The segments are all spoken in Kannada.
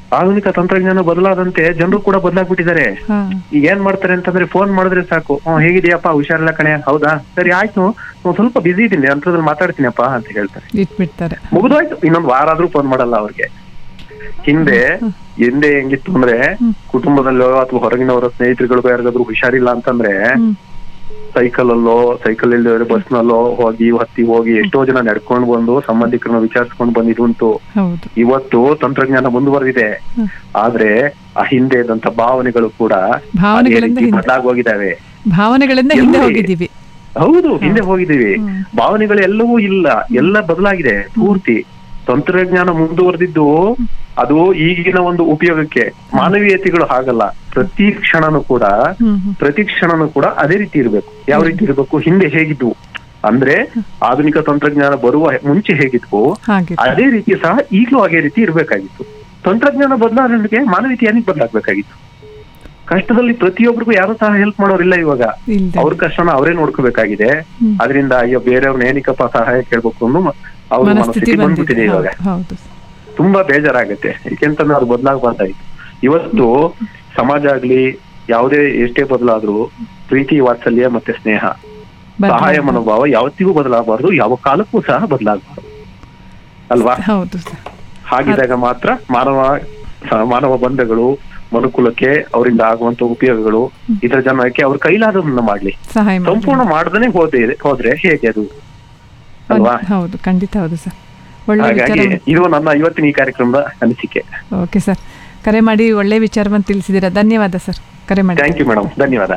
ಆಧುನಿಕ ತಂತ್ರಜ್ಞಾನ ಬದಲಾದಂತೆ ಜನರು ಕೂಡ ಬದಲಾಗ್ಬಿಟ್ಟಿದ್ದಾರೆ ಹಾ ಈಗ ಏನ್ ಮಾಡ್ತಾರೆ ಅಂತಂದ್ರೆ ಫೋನ್ ಮಾಡಿದ್ರೆ ಸಾಕು ಹ್ಮ್ ಹೇಗಿದೆಯಪ್ಪ ಹುಷಾರಿಲ್ಲ ಕಣೆ ಹೌದಾ ಸರಿ ಆಯ್ತು ನಾನ್ ಸ್ವಲ್ಪ ಬಿಸಿ ಇದ್ದೀನಿ ಅಂತದ್ರಲ್ಲಿ ಮಾತಾಡ್ತೀನಪ್ಪ ಅಂತ ಹೇಳ್ತಾರೆ ಇಟ್ಬಿಡ್ತಾರೆ ಮುಗಿದೋಯ್ತು ಇನ್ನೊಂದ್ ವಾರ ಆದ್ರೂ ಫೋನ್ ಮಾಡಲ್ಲ ಅವ್ರಿಗೆ ಹಿಂದೆ ಹಿಂದೆ ಹೆಂಗಿತ್ತು ಅಂದ್ರೆ ಕುಟುಂಬದಲ್ಲೋ ಅಥವಾ ಹೊರಗಿನವರ ಸ್ನೇಹಿತರುಗಳಿಗೋ ಯಾರಿಗಾದ್ರೂ ಹುಷಾರಿಲ್ಲ ಅಂತಂದ್ರೆ ಹ್ಮ್ ಸೈಕಲ್ ಅಲ್ಲೋ ಸೈಕಲ್ ಇಲ್ಲದೆ ಬಸ್ ನಲ್ಲೋ ಹೋಗಿ ಹತ್ತಿ ಹೋಗಿ ಎಷ್ಟೋ ಜನ ನಡ್ಕೊಂಡ್ ಬಂದು ಸಂಬಂಧಿಕರನ್ನ ವಿಚಾರಿಸ್ಕೊಂಡ್ ಬಂದಿದ್ದುಂಟು ಹೌದು ಇವತ್ತು ತಂತ್ರಜ್ಞಾನ ಮುಂದುವರೆದಿದೆ ಹ್ಮ್. ಆದ್ರೆ ಆ ಹಿಂದೆ ಇದ್ದಂತ ಭಾವನೆಗಳು ಕೂಡ ಅದೇ ಭಾವನೆಗಳಿಂದ ರೀತಿ ಹಿಂದೆ ಬದಲಾಗೋಗಿದ್ದಾವೆ ಭಾವನೆಗಳಿಂದ ಹಿಂದೆ ಎಲ್ಲಿ? ಹೋಗಿದ್ದೀವಿ ಹೌದು ಹಿಂದೆ ಹೋಗಿದ್ದೀವಿ ಹ್ಮ್. ಭಾವನೆಗಳು ಎಲ್ಲವೂ ಇಲ್ಲ ಎಲ್ಲ ಬದಲಾಗಿದೆ ಪೂರ್ತಿ ತಂತ್ರಜ್ಞಾನ ಮುಂದುವರೆದಿದ್ದು ಅದು ಈಗಿನ ಒಂದು ಉಪಯೋಗಕ್ಕೆ ಮಾನವೀಯತೆಗಳು ಹಾಗಲ್ಲ ಪ್ರತಿ ಕ್ಷಣನೂ ಕೂಡ ಹ್ಮ್ ಹ್ಮ್ ಪ್ರತಿ ಕ್ಷಣನೂ ಕೂಡ ಅದೇ ರೀತಿ ಇರ್ಬೇಕು ಯಾವ ರೀತಿ ಇರ್ಬೇಕು ಹಿಂದೆ ಹೇಗಿದ್ವು ಅಂದ್ರೆ ಆಧುನಿಕ ತಂತ್ರಜ್ಞಾನ ಬರುವ ಮುಂಚೆ ಹೇಗಿದ್ವು ಹಾಗೆ ಅದೇ ರೀತಿ ಸಹ ಈಗಲೂ ಅದೇ ರೀತಿ ಇರ್ಬೇಕಾಗಿತ್ತು ತಂತ್ರಜ್ಞಾನ ಬದಲಾವಣೆಗೆ ಮಾನವೀಯತೆ ಏನಕ್ಕೆ ಬದಲಾಗ್ಬೇಕಾಗಿತ್ತು ಕಷ್ಟದಲ್ಲಿ ಪ್ರತಿಯೊಬ್ಬರಿಗೂ ಯಾರು ಸಹ ಹೆಲ್ಪ್ ಮಾಡೋರಿಲ್ಲ ಇವಾಗ ಇಲ್ದೆ ಅವ್ರ ಕಷ್ಟನ ಅವರೇ ನೋಡ್ಕೋಬೇಕಾಗಿದೆ ಹ್ಮ್. ಅದರಿಂದ ಅಯ್ಯೋ ಬೇರೆಯವ್ರನ್ನ ಏನಕ್ಕಪ್ಪ ಸಹಾಯ ಕೇಳ್ಬೇಕು ಅನ್ನೋ ಮ- ಅವ್ರ ಮನಸ್ಥಿತಿ ಮನಸ್ಥಿತಿ ಬಂದ್ಬಿಟ್ಟಿದೆ ಬಂದಿದೆ ಇವಾಗ ಹೌದು ತುಂಬಾ ಬೇಜಾರಾಗತ್ತೆ ಯಾಕೆಂತಂದ್ರೆ ಅದು ಬದಲಾಗಬಾರ್ದಾಗಿತ್ತು ಇವತ್ತು ಸಮಾಜ ಆಗ್ಲಿ ಯಾವುದೇ ಎಷ್ಟೇ ಬದಲಾದ್ರೂ ಪ್ರೀತಿ ವಾತ್ಸಲ್ಯ ಮತ್ತೆ ಸ್ನೇಹ ಸಹಾಯ ಬದಲಾಗ್ಬೋದು. ಮನೋಭಾವ ಯಾವತ್ತಿಗೂ ಬದಲಾಗಬಾರ್ದು ಯಾವ ಕಾಲಕ್ಕೂ ಸಹ ಬದಲಾಗಬಾರ್ದು ಅಲ್ವಾ ಹೌದು ಸರ್ ಹಾಗಿದ್ದಾಗ ಮಾತ್ರ ಮಾನವ ಸ- ಮಾನವ ಬಂಧಗಳು ಮನುಕುಲಕ್ಕೆ ಅವರಿಂದ ಆಗುವಂತ ಉಪಯೋಗಗಳು ಇದರ ಜನಕ್ಕೆ ಅವ್ರ ಕೈಲಾದದನ್ನ ಮಾಡ್ಲಿ ಸಹಾಯ ಮಾಡಿ ಸಂಪೂರ್ಣ ಮಾಡ್ದೇನೆ ಹೋದೆ ಹೋದ್ರೆ ಹೇಗೆ ಅದು ಅಲ್ವಾ ಹೌದು ಖಂಡಿತ ಹೌದು ಸರ್ ಒಳ್ಳೆ ಹಾಗಾಗಿ ವಿಚಾರ ಇದು ನನ್ನ ಇವತ್ತಿನ ಈ ಕಾರ್ಯಕ್ರಮದ ಅನಿಸಿಕೆ ಓಕೆ ಸರ್ ಕರೆ ಮಾಡಿ ಒಳ್ಳೆ ವಿಚಾರವನ್ನು ತಿಳಿಸಿದ್ದೀರಾ ಧನ್ಯವಾದ ಸರ್ ಕರೆ ಮಾಡಿ ಥ್ಯಾಂಕ್ ಯು ಮೇಡಮ್ ಧನ್ಯವಾದ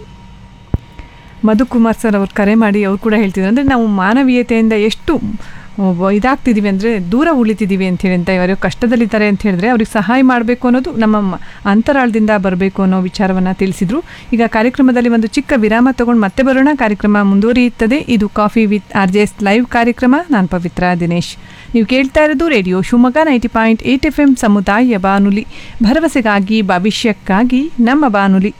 ಮಧುಕುಮಾರ್ ಸರ್ ಅವ್ರು ಕರೆ ಮಾಡಿ ಅವ್ರು ಕೂಡ ಹೇಳ್ತಿದ್ರು ಅಂದರೆ ನಾವು ಮಾನವೀಯತೆಯಿಂದ ಎಷ್ಟು ಒಬ್ಬ ಇದಾಗ್ತಿದ್ದೀವಿ ಅಂದರೆ ದೂರ ಉಳಿತಿದ್ದೀವಿ ಅಂತ ಹೇಳಿ ಅಂತ ಇವರು ಕಷ್ಟದಲ್ಲಿದ್ದಾರೆ ಅಂತ ಹೇಳಿದ್ರೆ ಅವ್ರಿಗೆ ಸಹಾಯ ಮಾಡಬೇಕು ಅನ್ನೋದು ನಮ್ಮ ಮ- ಅಂತರಾಳದಿಂದ ಬರಬೇಕು ಅನ್ನೋ ವಿಚಾರವನ್ನು ತಿಳಿಸಿದ್ರು ಈಗ ಕಾರ್ಯಕ್ರಮದಲ್ಲಿ ಒಂದು ಚಿಕ್ಕ ವಿರಾಮ ತಗೊಂಡು ಮತ್ತೆ ಬರೋಣ ಕಾರ್ಯಕ್ರಮ ಮುಂದುವರಿಯುತ್ತದೆ ಇದು coffee with R J S live ಕಾರ್ಯಕ್ರಮ ನಾನು ಪವಿತ್ರ ದಿನೇಶ್ ನೀವು ಕೇಳ್ತಾ ಇರೋದು radio Shivamogga ninety point eight F M ಸಮುದಾಯ ಬಾನುಲಿ ಭರವಸೆಗಾಗಿ ಭವಿಷ್ಯಕ್ಕಾಗಿ ನಮ್ಮ ಬಾನುಲಿ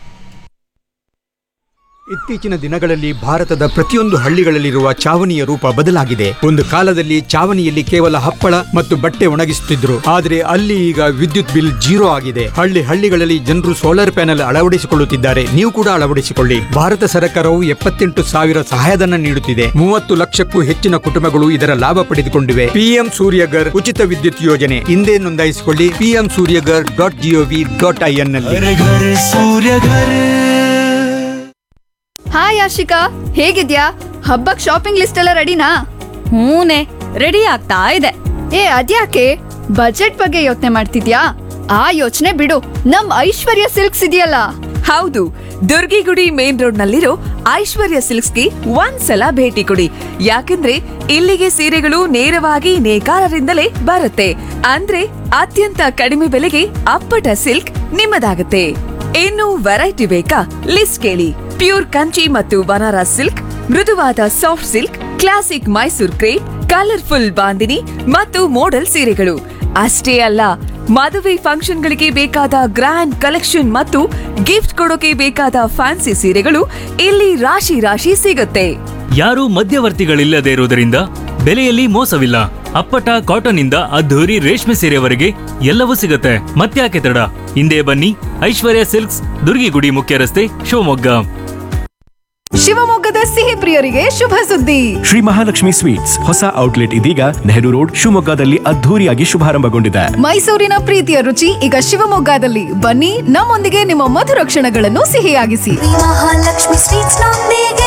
ಇತ್ತೀಚಿನ ದಿನಗಳಲ್ಲಿ ಭಾರತದ ಪ್ರತಿಯೊಂದು ಹಳ್ಳಿಗಳಲ್ಲಿರುವ ಚಾವಣಿಯ ರೂಪ ಬದಲಾಗಿದೆ ಒಂದು ಕಾಲದಲ್ಲಿ ಚಾವಣಿಯಲ್ಲಿ ಕೇವಲ ಹಪ್ಪಳ ಮತ್ತು ಬಟ್ಟೆ ಒಣಗಿಸುತ್ತಿದ್ರು ಆದರೆ ಅಲ್ಲಿ ಈಗ ವಿದ್ಯುತ್ ಬಿಲ್ ಜೀರೋ ಆಗಿದೆ ಹಳ್ಳಿ ಹಳ್ಳಿಗಳಲ್ಲಿ ಜನರು ಸೋಲಾರ್ ಪ್ಯಾನೆಲ್ ಅಳವಡಿಸಿಕೊಳ್ಳುತ್ತಿದ್ದಾರೆ ನೀವು ಕೂಡ ಅಳವಡಿಸಿಕೊಳ್ಳಿ ಭಾರತ ಸರ್ಕಾರವು ಎಪ್ಪತ್ತೆಂಟು ಸಾವಿರ ಸಹಾಯಧನ ನೀಡುತ್ತಿದೆ ಮೂವತ್ತು ಲಕ್ಷಕ್ಕೂ ಹೆಚ್ಚಿನ ಕುಟುಂಬಗಳು ಇದರ ಲಾಭ ಪಡೆದುಕೊಂಡಿವೆ ಪಿಎಂ ಸೂರ್ಯಗರ್ ಉಚಿತ ವಿದ್ಯುತ್ ಯೋಜನೆ ಹಿಂದೆ ನೋಂದಾಯಿಸಿಕೊಳ್ಳಿ PM Suryaghar dot GOV dot IN ನಲ್ಲಿ घर घर सूर्य घर ಹಾಯ್ ಆಶಿಕಾ ಹೇಗಿದ್ಯಾ ಹಬ್ಬಕ್ ಶಾಪಿಂಗ್ ಲಿಸ್ಟ್ ಎಲ್ಲ ರೆಡಿನಾ ಹೂನೆ ರೆಡಿ ಆಗ್ತಾ ಇದೆ ಏ ಅದ್ಯಾಕೆ ಬಜೆಟ್ ಬಗ್ಗೆ ಯೋಚನೆ ಮಾಡ್ತಿದ್ಯಾ ಆ ಯೋಚನೆ ಬಿಡು ನಮ್ ಐಶ್ವರ್ಯ ಸಿಲ್ಕ್ಸ್ ಇದೆಯಲ್ಲ ಹೌದು ದುರ್ಗಿಗುಡಿ ಮೇನ್ ರೋಡ್ ನಲ್ಲಿರೋ ಐಶ್ವರ್ಯ ಸಿಲ್ಕ್ಸ್ಗೆ ಒಂದ್ಸಲ ಭೇಟಿ ಕೊಡಿ ಯಾಕಂದ್ರೆ ಇಲ್ಲಿಗೆ ಸೀರೆಗಳು ನೇರವಾಗಿ ನೇಕಾರರಿಂದಲೇ ಬರುತ್ತೆ ಅಂದ್ರೆ ಅತ್ಯಂತ ಕಡಿಮೆ ಬೆಲೆಗೆ ಅಪ್ಪಟ ಸಿಲ್ಕ್ ನಿಮ್ಮದಾಗುತ್ತೆ ಇನ್ನು ವೆರೈಟಿ ಬೇಕಾ ಲಿಸ್ಟ್ ಕೇಳಿ ಪ್ಯೂರ್ ಕಂಚಿ ಮತ್ತು ಬನಾರಸ್ ಸಿಲ್ಕ್ ಮೃದುವಾದ soft silk classic Mysore crepe colourful bandhini ಮತ್ತು ಮೋಡಲ್ ಸೀರೆಗಳು ಅಷ್ಟೇ ಅಲ್ಲ ಮದುವೆ ಫಂಕ್ಷನ್ಗಳಿಗೆ ಬೇಕಾದ ಗ್ರ್ಯಾಂಡ್ ಕಲೆಕ್ಷನ್ ಮತ್ತು ಗಿಫ್ಟ್ ಕೊಡೋಕೆ ಬೇಕಾದ ಫ್ಯಾನ್ಸಿ ಸೀರೆಗಳು ಇಲ್ಲಿ ರಾಶಿ ರಾಶಿ ಸಿಗುತ್ತೆ ಯಾರೂ ಮಧ್ಯವರ್ತಿಗಳಿಲ್ಲದೆ ಇರುವುದರಿಂದ ಬೆಲೆಯಲ್ಲಿ ಮೋಸವಿಲ್ಲ ಅಪ್ಪಟ ಕಾಟನ್ ಇಂದ ಅದ್ಧೂರಿ ರೇಷ್ಮೆ ಸೀರೆವರೆಗೆ ಎಲ್ಲವೂ ಸಿಗುತ್ತೆ ಮತ್ತ್ಯಾಕೆ ತಡ ಹಿಂದೆ ಬನ್ನಿ ಐಶ್ವರ್ಯ ಸಿಲ್ಕ್ಸ್ ದುರ್ಗಿಗುಡಿ ಮುಖ್ಯ ರಸ್ತೆ ಶಿವಮೊಗ್ಗ ಶಿವಮೊಗ್ಗದ ಸಿಹಿ ಪ್ರಿಯರಿಗೆ ಶುಭ ಸುದ್ದಿ ಶ್ರೀ ಮಹಾಲಕ್ಷ್ಮಿ ಸ್ವೀಟ್ಸ್ ಹೊಸ ಔಟ್ಲೆಟ್ ಇದೀಗ ನೆಹರು ರೋಡ್ ಶಿವಮೊಗ್ಗದಲ್ಲಿ ಅದ್ಧೂರಿಯಾಗಿ ಶುಭಾರಂಭಗೊಂಡಿದೆ ಮೈಸೂರಿನ ಪ್ರೀತಿಯ ರುಚಿ ಈಗ ಶಿವಮೊಗ್ಗದಲ್ಲಿ ಬನ್ನಿ ನಮ್ಮೊಂದಿಗೆ ನಿಮ್ಮ ಮಧುರ ಕ್ಷಣಗಳನ್ನು ಸಿಹಿಯಾಗಿಸಿ ಮಹಾಲಕ್ಷ್ಮಿ ಸ್ವೀಟ್ಸ್ ನೊಂದಿಗೆ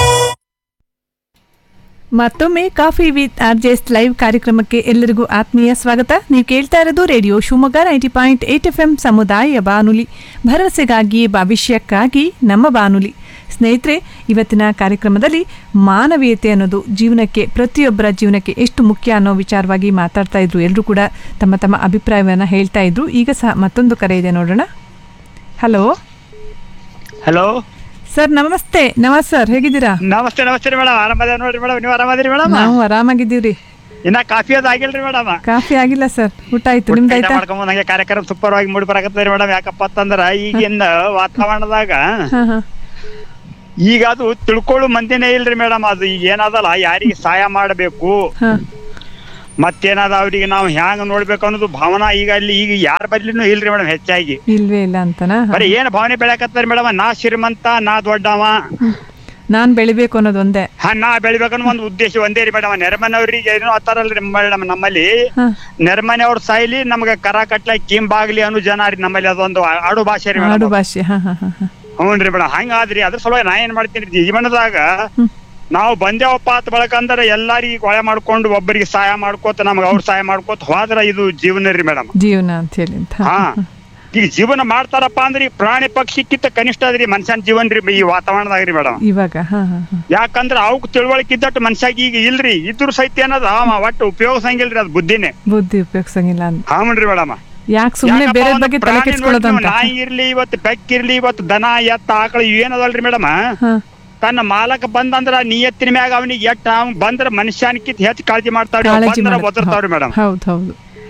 ಮತ್ತೊಮ್ಮೆ coffee with R J S live ಕಾರ್ಯಕ್ರಮಕ್ಕೆ ಎಲ್ಲರಿಗೂ ಆತ್ಮೀಯ ಸ್ವಾಗತ ನೀವು ಕೇಳ್ತಾ ಇರೋದು radio Shivamogga ninety point eight F M ಸಮುದಾಯ ಬಾನುಲಿ ಭರವಸೆಗಾಗಿ ಭವಿಷ್ಯಕ್ಕಾಗಿ ನಮ್ಮ ಬಾನುಲಿ ಸ್ನೇಹಿತರೆ ಇವತ್ತಿನ ಕಾರ್ಯಕ್ರಮದಲ್ಲಿ ಮಾನವೀಯತೆ ಅನ್ನೋದು ಜೀವನಕ್ಕೆ ಪ್ರತಿಯೊಬ್ಬರ ಜೀವನಕ್ಕೆ ಎಷ್ಟು ಮುಖ್ಯ ಅನ್ನೋ ವಿಚಾರವಾಗಿ ಮಾತಾಡ್ತಾ ಇದ್ರು ಎಲ್ಲರೂ ಕೂಡ ತಮ್ಮ ತಮ್ಮ ಅಭಿಪ್ರಾಯವನ್ನು ಹೇಳ್ತಾ ಇದ್ರು ಈಗ ಸಹ ಮತ್ತೊಂದು ಕರೆ ಇದೆ ನೋಡೋಣ ಹಲೋ ಹಲೋ ಸರ್ ನಮಸ್ತೆ ನಮಸ್ ಸರ್ ಹೇಗಿದ್ದೀರಾ ನಮಸ್ತೆ ನಮಸ್ತೆ ರೀ ಮೇಡಮ್ ಆರಾಮದ ನೋಡ್ರಿ ಮೇಡಮ್ ನೀವು ಆರಾಮದಿರಿ ಮೇಡಮ್ ನಾವು ಆರಾಮಾಗಿದ್ದೀವ್ರಿ ಇನ್ನ ಕಾಫಿ ಅದು ಆಗಿಲ್ರಿ ಮೇಡಮ್ ಕಾಫಿ ಆಗಿಲ್ಲ ಸರ್ ಊಟ ಆಯ್ತು ನಿಮ್ದು ಆಯ್ತಾ ಮಾಡ್ಕೊಂಡ್ ನಂಗೆ ಕಾರ್ಯಕ್ರಮ ಸೂಪರ್ ಆಗಿ ಮೂಡಿ ಬರಕತ್ತದ್ರಿ ಮೇಡಮ್ ಯಾಕಪ್ಪ ಅಂತಂದ್ರ ಈಗಿನ ವಾತಾವರಣದಾಗ ಹಾ ಹಾ ಈಗ ಅದು ತಿಳ್ಕೊಳ್ಳೋ ಮಂದಿನೇ ಇಲ್ರಿ ಮೇಡಮ್ ಅದು ಈಗ ಏನದಲ್ಲ ಯಾರಿಗೆ ಸಹಾಯ ಮಾಡಬೇಕು ಹಾ ಮತ್ತೇನಾದ ಅವ್ರಿಗೆ ನಾವು ಹ್ಯಾಂಗ ನೋಡ್ಬೇಕು ಅನ್ನೋದು ಭಾವನಾ ಈಗ ಅಲ್ಲಿ ಈಗ ಯಾರ ಬದ್ಲಿನೂ ಇಲ್ರಿ ಮೇಡಮ್ ಹೆಚ್ಚಾಗಿ ಇಲ್ವೇ ಇಲ್ಲ ಅಂತನಾ ಬರೀ ಏನ್ ಭಾವನೆ ಬೆಳಕತ್ತಾರ ಮೇಡಮ್ ನಾ ಶ್ರೀಮಂತ ನಾ ದೊಡ್ಡವ ನಾನ್ ಬೆಳಿಬೇಕು ಅನ್ನೋದು ಒಂದೇ ಹಾ ನಾ ಬೆಳಿಬೇಕನ್ನೋ ಒಂದು ಉದ್ದೇಶ ಒಂದೇ ರೀ ಮೇಡಮ್ ನೆರೆಮನೆಯವ್ರಿಗೆ ಏನೋ ಅತ್ತಾರಲ್ರಿ ಮೇಡಮ್ ನಮ್ಮಲ್ಲಿ ಹಾ. ನೆರೆಮನೆಯವ್ರ ಸಾಯ್ಲಿ ನಮ್ಗೆ ಕರ ಕಟ್ಲ ಕಿಂಬಾಗ್ಲಿ ಅನ್ನೋ ಜನ ರೀ ನಮ್ಮಲ್ಲಿ ಅದೊಂದು ಆಡು ಭಾಷೆ ರೀ ಆಡು ಮೇಡಮ್ ಭಾಷೆ ಹಾ ಹಾ ಹಾ ಹಾ ಹ್ಞೂನ್ರಿ ಮೇಡಮ್ ಹಂಗಾದ್ರಿ ಅದ್ರ ಸಲುವಾಗಿ ನಾ ಏನ್ ಮಾಡ್ತೀನಿ ಜೀವನದಾಗ ನಾವು ಬಂದೇವಪ್ಪ ಅಂತ ಬಳಕಂದ್ರೆ ಎಲ್ಲಾರಿಗೂ ಕೊಳೆ ಮಾಡ್ಕೊಂಡು ಒಬ್ಬರಿಗೆ ಸಹಾಯ ಮಾಡ್ಕೋತ ನಮ್ಗೆ ಅವ್ರ ಸಹಾಯ ಮಾಡ್ಕೋತ ಹೋದ್ರ ಇದು ಜೀವನ ರೀ ಮೇಡಮ್ ಜೀವನ ಅಂತ ಹೇಳಿ ಅಂತ ಹಾ ಈಗ ಜೀವನ ಮಾಡ್ತಾರಪ್ಪ ಅಂದ್ರೆ ಈ ಪ್ರಾಣಿ ಪಕ್ಷಿಕ್ಕಿಂತ ಕನಿಷ್ಠ ಅದ್ರಿ ಮನುಷ್ಯನ ಜೀವನ ರೀ ಈ ವಾತಾವರಣದಾಗ ರೀ ಮೇಡಮ್ ಇವಾಗ ಹಾ ಹಾ ಹಾ ಯಾಕಂದ್ರ ಅವಕ್ ತಿಳುವಳಿಕೆ ಇದ್ದಟ್ಟು ಮನುಷ್ಯಾಗ ಈಗ ಇಲ್ರಿ ಇದ್ರ ಸಹಿತ ಏನದ ಅವ ಒಟ್ಟು ಉಪಯೋಗಿಸಂಗಿಲ್ರಿ ಅದ್ ಬುದ್ಧಿನೇ ಬುದ್ಧಿ ಉಪಯೋಗಿಸಂಗಿಲ್ಲ ಅಂತ ಹಾಮನ್ರಿ ಮೇಡಮ್ ಯಾಕೆ ಸುಮ್ಮನೆ ಬೇರೆ ಬಗ್ಗೆ ತಲೆ ಕೆಡ್ಸ್ಕೊಳ್ಳೋದಂತ ನಾಯಿ ಇರ್ಲಿ ಇವತ್ತು ಬೆಕ್ಕಿರ್ಲಿ ಇವತ್ತು ದನ ಎತ್ತ ಆಕಳ ಏನದಲ್ರಿ ಮೇಡಮ್ ಹಾ ತನ್ನ ಮಾಲಕ ಬಂದಂದ್ರ ನಿಯತ್ತಿನ ಮ್ಯಾಗ ಅವನಿಗೆ ಎಟ್ಟ ಅವ್ನ್ ಬಂದ್ರ ಮನುಷ್ಯನ್ಕಿಂತ ಹೆಚ್ಚು ಕಾಳಜಿ ಮಾಡ್ತಾವ್ರಿ ಕಾಳಜಿ ಬಂದ್ರ ಮಾಡತ್ತೆ. ಒದರ್ತಾವ್ರಿ ಮೇಡಮ್ ಹೌದು ಹೌದು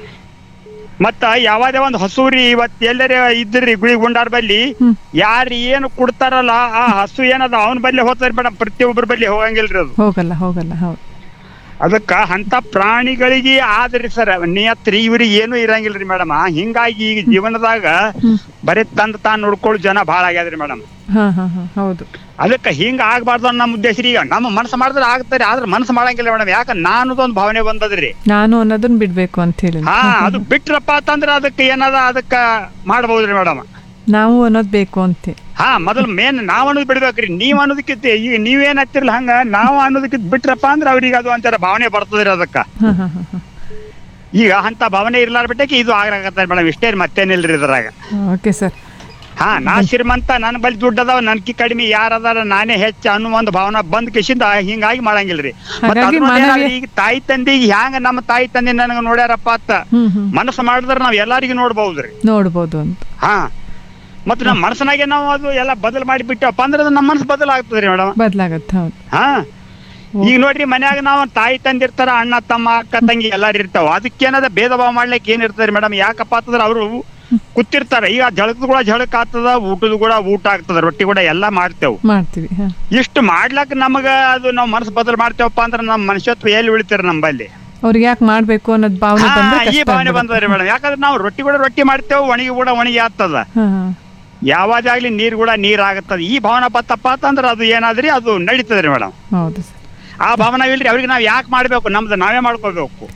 ಮತ್ತ ಯಾವ್ದೇ ಒಂದ್ ಹಸೂರಿ ಇವತ್ ಎಲ್ಲರೇ ಇದ್ರಿ ಗುಳಿ ಗುಂಡಾರ್ ಬಲ್ಲಿ ಯಾರು ಏನು ಕೊಡ್ತಾರಲ್ಲ ಆ ಹಸು ಏನದ ಅವನ ಬಲ್ಲಿ ಹೋಗ್ತಾರ ಮೇಡಮ್ ಪ್ರತಿಯೊಬ್ಬರ ಬಲ್ಲಿ ಹೋಗಂಗಿಲ್ರಿ ಅದು ಹೋಗಲ್ಲ ಹೋಗಲ್ಲ ಹೌದು ಅದಕ್ಕ ಅಂತ ಪ್ರಾಣಿಗಳಿಗೆ ಆದ್ರಿ ಸರ್ ನಿಯತ್ರಿ ಇವ್ರಿಗೆ ಏನು ಇರಂಗಿಲ್ರಿ ಮೇಡಮ್ ಹಿಂಗಾಗಿ ಈಗ ಜೀವನದಾಗ ಬರೀ ತಂದ್ ತಾನ್ ನೋಡ್ಕೊಳ್ಳೋ ಜನ ಭಾಳ ಆಗ್ಯಾದ್ರಿ ಮೇಡಮ್ ಹಾ ಹಾ ಹಾ ಹೌದು ಅದಕ್ಕೆ ಹಿಂಗ ಆಗ್ಬಾರ್ದು ಅನ್ನೋ ನಮ್ಮ ಉದ್ದೇಶ ರೀ ಈಗ ನಮ್ಮ ಮನಸ್ಸು ಮಾಡಿದ್ರೆ ಆಗ್ತಾರೆ ಆದ್ರೆ ಮನಸ್ಸು ಮಾಡಂಗಿಲ್ಲ ಮೇಡಮ್ ಯಾಕ ನಾನದೊಂದು ಭಾವನೆ ಬಂದದ್ರಿ ನಾನು ಅನ್ನೋದನ್ನ ಬಿಡ್ಬೇಕು ಅಂತ ಹೇಳಿ ಹಾ ಅದು ಬಿಟ್ರಪ್ಪ ಅಂತಂದ್ರ ಅದಕ್ಕೆ ಏನದ ಅದಕ್ಕ ಮಾಡ್ಬೋದ್ರಿ ಮೇಡಮ್ ನಾವು ಅನ್ನೋದ್ ಬೇಕು ಅಂತೆ ಹಾ ಮೊದಲು ಮೇನ್ ನಾವ್ ಅನ್ನೋದು ಬಿಡ್ಬೇಕ್ರಿ ನೀವ್ ಅನ್ನೋದಕ್ಕಿಂತ ಈಗ ನೀವೇನ್ ಹತ್ತಿರಲ್ಲ ಹಂಗ ನಾವು ಅನ್ನೋದಕ್ಕಿಂತ ಬಿಟ್ರಪ್ಪ ಅಂದ್ರೆ ಅವ್ರಿಗೆ ಅದು ಒಂಥರ ಭಾವನೆ ಬರ್ತದ್ರಿ ಅದಕ್ಕ ಹಾ ಹಾ ಹಾ ಹಾ ಈಗ ಅಂತ ಭಾವನೆ ಇರ್ಲಾರ ಬಿಟ್ಟಕ್ಕೆ ಇದು ಆಗ್ರಾಕತ್ತ ಮೇಡಮ್ ಇಷ್ಟೇ ರೀ ಮತ್ತೇನಿಲ್ರಿ ಇದ್ರಾಗ ಓಕೆ ಸರ್ ಹಾ ನಾ ಶ್ರೀಮಂತ ನನ್ನ ಬಳಿ ದುಡ್ಡು ಅದಾವ ನನ್ಕಿ ಕಡಿಮೆ ಯಾರದಾರ ನಾನೇ ಹೆಚ್ಚು ಅನ್ನೋ ಒಂದು ಭಾವನಾ ಬಂದ್ ಕಿಶಿಂದ ಹಿಂಗಾಗಿ ಮಾಡಂಗಿಲ್ರಿ ಮತ್ತ್ ಹಾಗಾಗಿ ಅದ್ರ ಮೇಲೆ ಮಾನವೀಯ- ಈಗ ತಾಯಿ ತಂದೆ ಹ್ಯಾಂಗ ನಮ್ಮ ತಾಯಿ ತಂದೆ ನನಗ ನೋಡ್ಯಾರಪ್ಪ ಅಂತ ಹ್ಮ್ ಹ್ಮ್ ಮನಸ್ಸು ಮಾಡಿದ್ರೆ ನಾವ್ ಎಲ್ಲಾರಿಗೂ ನೋಡ್ಬಹುದ್ರಿ ನೋಡ್ಬೋದು ಅಂತ ಹಾ ಮತ್ತ್ ನಮ್ಮ ಮನಸ್ಸಿನಾಗೆ ನಾವು ಅದು ಎಲ್ಲ ಬದಲು ಮಾಡಿ ಬಿಟ್ಟವಪ್ಪ ಅಂದ್ರೆ ಅದು ನಮ್ಮ ಮನಸ್ಸು ಬದಲಾಗ್ತದ್ರಿ ಮೇಡಮ್ ಬದ್ಲಾಗತ್ತೆ ಹೌದು ಹಾ ಈಗ ನೋಡ್ರಿ ಮನ್ಯಾಗ ನಾವು ತಾಯಿ ತಂದಿರ್ತಾರ ಅಣ್ಣ ತಮ್ಮ ಅಕ್ಕ ತಂಗಿ ಎಲ್ಲಾರು ಇರ್ತಾವ ಅದಕ್ಕೇನದ ಭೇದ ಭಾವ ಮಾಡ್ಲಿಕ್ಕೆ ಏನ್ ಇರ್ತದ್ರಿ ಮೇಡಮ್ ಯಾಕಪ್ಪ ಅಂತಂದ್ರ ಅವರು ಕೂತಿರ್ತಾರ ಈಗ ಜಳಕದ ಕೂಡ ಜಳಕ ಆಗ್ತದ ಊಟದ ಕೂಡ ಊಟ ಆಗ್ತದ ರೊಟ್ಟಿ ಕೂಡ ಎಲ್ಲಾ ಮಾಡ್ತೇವ್ ಮಾಡ್ತೀವಿ ಹಾ ಇಷ್ಟು ಮಾಡ್ಲಾಕ ನಮಗ ಅದು ನಾವ್ ಮನಸ್ಸು ಬದಲು ಮಾಡ್ತೇವಪ್ಪ ಅಂದ್ರ ನಮ್ ಮನುಷ್ಯತ್ವ ಎಲ್ಲಿ ಉಳಿತಾರ ನಮ್ಮಲ್ಲಿ ಅವ್ರಿಗೆ ಯಾಕೆ ಮಾಡ್ಬೇಕು ಅನ್ನೋದ್ ಭಾವನೆ ಹಾ, ಬಂದ್ರೆ ಈ ಕಷ್ಟ ಭಾವನೆ ಆಗ್ಬಿಡುತ್ತೆ. ಬಂದದ್ರಿ ಮೇಡಮ್ ಯಾಕಂದ್ರೆ ನಾವು ರೊಟ್ಟಿ ಕೂಡ ರೊಟ್ಟಿ ಮಾಡ್ತೇವೆ ಒಣಗಿ ಕೂಡ ಒಣಗಿ ಆಗ್ತದ ಹಾ ಹಾ ಯಾವಾಗ್ಲಿ ನೀರ್ ಕೂಡ ನೀರ್ ಆಗತ್ತದ ಈ ಭಾವನೆ ಬತ್ತಪ್ಪ ಅಂತಂದ್ರ ಅದು ಏನಾದ್ರಿ ಅದು ನಡೀತದ್ರಿ ಮೇಡಮ್ ಹೌದು ಸರ್ ಆ ಭಾವನೆ ಇಲ್ರಿ ಅವ್ರಿಗೆ ನಾವ್ ಯಾಕೆ ಮಾಡ್ಬೇಕು ನಮ್ದು ನಾವೇ ಮಾಡ್ಕೋಬೇಕು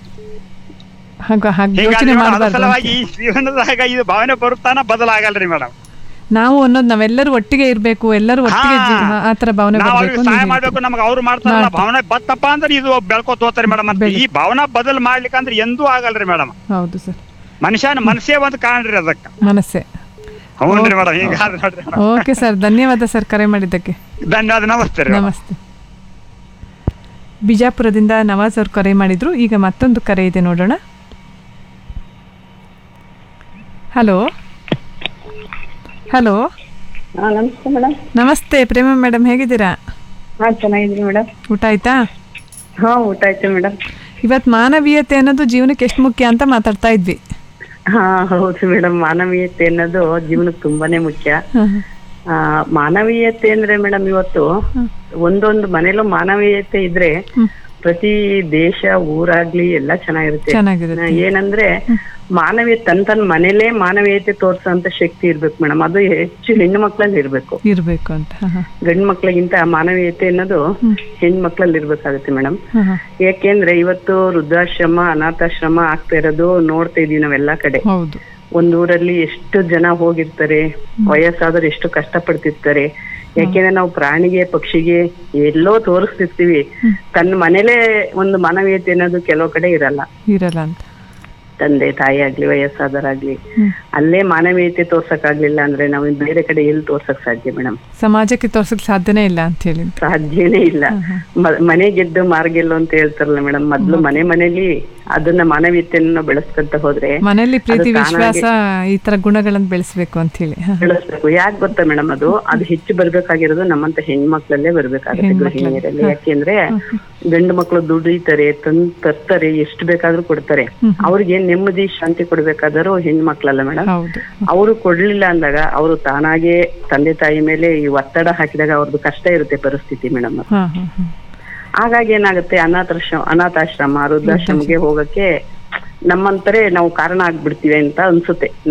ಹಾಗ ಹಾಗೆ ಹೀಗಾಗಿ ಯೋಚನೆ ಮೇಡಮ್, ಅದ್ರ ಮಾಡಬಾರ್ದು ಸಲುವಾಗಿ ಈ ಜೀವನದಾಗ ಇದು ಭಾವನೆ ಬರುತ್ತಾನ ಬದಲಾಗಲ್ರಿ ಮೇಡಮ್ ನಾವು ಅನ್ನೋದು ನಾವೆಲ್ಲರೂ ಒಟ್ಟಿಗೆ ಇರ್ಬೇಕು ಎಲ್ಲರೂ ಒಟ್ಟಿಗೆ ಹಾ. ಜೀ- ಆ- ಆ ತರ ಭಾವನೆ ನಾವ್ ಬರ್ಬೇಕು ಅವ್ರಿಗೆ ಅಂತ ಸಹಾಯ ನೀವು ಮಾಡ್ಬೇಕು ನಮ್ಗೆ ಅವ್ರು ಮಾಡ್ತಾರಲ್ಲ ಮಾಡ್ತಾರೆ. ಭಾವನೆ ಬತ್ತಪ್ಪ ಅಂದ್ರೆ ಇದು ಬೆಳ್ಕೋತ ಹೋಗ್ತಾರೆ ಮೇಡಮ್ ಅಂತ ಈ ಭಾವನಾ ಬದಲ್ ಮಾಡ್ಲಿಕ್ಕೆ ಅಂದ್ರೆ ಎಂದೂ ಆಗಲ್ರಿ ಮೇಡಮ್ ಹೇಳ್ತೀವಿ. ಹೌದು ಸರ್ ಮನುಷ್ಯನ ಮನಸ್ಸೇ ಒಂದು ಕಾಣ್ರಿ ಅದಕ್ಕ ಮನಸ್ಸೇ ಹೌನ್ರಿ ಮೇಡಮ್ ಹಿಂಗಾದ್ ನೋಡ್ರಿ madam. ಓಕೆ ಸರ್ ಧನ್ಯವಾದ ಸರ್ ಕರೆ ಮಾಡಿದ್ದಕ್ಕೆ ಧನ್ಯವಾದ ನಮಸ್ತೆ ರೀ madam. ನಮಸ್ತೆ ಬಿಜಾಪುರದಿಂದ ನವಾಜ್ ಅವ್ರು ಕರೆ ಮಾಡಿದ್ರು ಈಗ ಮತ್ತೊಂದು ಕರೆ ಇದೆ ನೋಡೋಣ ಹಲೋ ಹಲೋ ನಮಸ್ತೆ ಮೇಡಮ್ ನಮಸ್ತೆ ಪ್ರೇಮ ಮೇಡಮ್ ಹೇಗಿದ್ದೀರಾ ಹಾ ಚೆನ್ನಾಗಿದ್ದೀನಿ ಮೇಡಮ್ ಊಟ ಆಯ್ತಾ ಹಾ ಊಟ ಆಯ್ತು ಮೇಡಮ್ ಇವತ್ತು ಮಾನವೀಯತೆ ಅನ್ನೋದು ಜೀವನಕ್ಕೆ ಎಷ್ಟು ಮುಖ್ಯ ಅಂತ ಮಾತಾಡ್ತಾ ಇದ್ವಿ ಹಾ ಹೌದು ಮೇಡಮ್ ಮಾನವೀಯತೆ ಅನ್ನೋದು ಜೀವನಕ್ಕೆ ತುಂಬಾನೇ ಮುಖ್ಯ ಆ ಮಾನವೀಯತೆ ಅಂದ್ರೆ ಮೇಡಮ್ ಇವತ್ತು ಒಂದೊಂದು ಮನೇಲೂ ಮಾನವೀಯತೆ ಇದ್ರೆ ಪ್ರತಿ ದೇಶ ಊರಾಗ್ಲಿ ಎಲ್ಲ ಚೆನ್ನಾಗಿರುತ್ತೆ ಚೆನ್ನಾಗಿರುತ್ತೆ. ಆ, ಏನಂದ್ರೆ ಮಾನವೀಯ ತನ್ ತನ್ ಮನೇಲೇ ಮಾನವೀಯತೆ ತೋರ್ಸೋಂತ ಶಕ್ತಿ ಇರ್ಬೇಕು ಮೇಡಮ್ ಅದು ಹೆಚ್ಚು ಹೆಣ್ಣು ಮಕ್ಳಲ್ಲಿ ಇರ್ಬೇಕು ಇರ್ಬೇಕು ಅಂತ ಹ, ಹ. ಗಂಡು ಮಕ್ಳಿಗಿಂತ ಮಾನವೀಯತೆ ಅನ್ನೋದು ಹೆಣ್ಣು ಮಕ್ಳಲ್ಲಿ ಇರ್ಬೇಕಾಗುತ್ತೆ ಮೇಡಮ್ ಹ, ಹ. ಯಾಕೆಂದ್ರೆ ಇವತ್ತು ವೃದ್ಧಾಶ್ರಮ ಅನಾಥಾಶ್ರಮ ಆಗ್ತಾ ಇರೋದು ನೋಡ್ತಾ ಇದೀವಿ ನಾವೆಲ್ಲಾ ಕಡೆ ಹೌದು ಒಂದ್ ಊರಲ್ಲಿ ಎಷ್ಟು ಜನ ಹೋಗಿರ್ತಾರೆ ವಯಸ್ಸಾದವ್ರು ಎಷ್ಟು ಕಷ್ಟ ಪಡ್ತಿರ್ತಾರೆ ಯಾಕೆಂದ್ರೆ ನಾವು ಪ್ರಾಣಿಗೆ ಪಕ್ಷಿಗೆ ಎಲ್ಲೋ ತೋರಿಸ್ತಿರ್ತೀವಿ ತನ್ನ ಮನೇಲೆ ಒಂದು ಮಾನವೀಯತೆ ಅನ್ನೋದು ಕೆಲವು ಕಡೆ ಇರಲ್ಲ ಇರಲ್ಲ ಅಂತ ತಂದೆ ತಾಯಿ ಆಗ್ಲಿ ವಯಸ್ಸಾದವರಾಗ್ಲಿ ಅಲ್ಲೇ ಮಾನವೀಯತೆ ತೋರ್ಸಕ್ ಆಗ್ಲಿಲ್ಲ ಅಂದ್ರೆ ನಾವು ಇನ್ ಬೇರೆ ಕಡೆ ಎಲ್ಲಿ ತೋರ್ಸಕ್ ಸಾಧ್ಯ ಮೇಡಮ್ ಸಮಾಜಕ್ಕೆ ತೋರ್ಸಕ್ ಸಾಧ್ಯನೇ ಇಲ್ಲ ಅಂತ ಹೇಳಿ ಸಾಧ್ಯನೇ ಇಲ್ಲ ಮ- ಮನೆ ಗೆದ್ದು ಮಾರ್ಗೆಲ್ಲು ಅಂತ ಹೇಳ್ತಾರಲ್ಲ ಮೇಡಮ್ ಮೊದ್ಲು ಮನೆ ಮನೇಲಿ ಅದನ್ನ ಮಾನವೀಯತೆಯನ್ನ ಬೆಳೆಸ್ಕೊಂತ ಹೋದ್ರೆ ಮನೆಯಲ್ಲಿ ಪ್ರೀತಿ ಅದು ತಾನಾಗೆ ವಿಶ್ವಾಸ ಈ ತರ ಗುಣಗಳನ್ನು ಬೆಳೆಸ್ಬೇಕು ಅಂತ ಹೇಳಿ ಹ, ಹ. ಬೆಳೆಸ್ಬೇಕು ಯಾಕೆ ಗೊತ್ತಾ ಮೇಡಮ್ ಅದು ಅದು ಹೆಚ್ಚು ಬರ್ಬೇಕಾಗಿರೋದು ನಮ್ಮಂತ ಹೆಣ್ಮಕ್ಳಲ್ಲೇ ಬರ್ಬೇಕಾಗುತ್ತೆ ಹೆಣ್ಮಕ್ಳಲ್ಲಿ. ಗೃಹಿಣಿಯರಲ್ಲಿ ಯಾಕೆಂದ್ರೆ ಗಂಡು ಮಕ್ಳು ದುಡಿತಾರೆ ತಂದ್ ತರ್ತಾರೆ ಎಷ್ಟು ಬೇಕಾದ್ರೂ ಕೊಡ್ತಾರೆ ಅವ್ರಿಗೆ ನೆಮ್ಮದಿ ಶಾಂತಿ ಕೊಡ್ಬೇಕಾದರೂ ಹೆಣ್ಮಕ್ಳಲ್ಲ ಮೇಡಮ್ ಹೌದು ಅವರು ಕೊಡ್ಲಿಲ್ಲ ಅಂದಾಗ ಅವರು ತಾನಾಗೆ ತಂದೆ ತಾಯಿ ಮೇಲೆ ಈ ಒತ್ತಡ ಹಾಕಿದಾಗ ಅವ್ರದ್ದು ಕಷ್ಟ ಇರುತ್ತೆ ಪರಿಸ್ಥಿತಿ ಮೇಡಮ್ ಹ, ಹ, ಹ. ಹಾಗಾಗಿ ಏನಾಗುತ್ತೆ ಅನಾಥಾಶ್ರಮ ಅನಾಥಾಶ್ರಮ ವೃದ್ಧಾಶ್ರಮಕ್ಕೆ ಹೋಗಕ್ಕೆ ನಮ್ಮಂತರೇ ನಾವು ಕಾರಣ ಆಗ್ಬಿಡ್ತೀವಿ ಅಂತ ಅನ್ಸುತ್ತೆ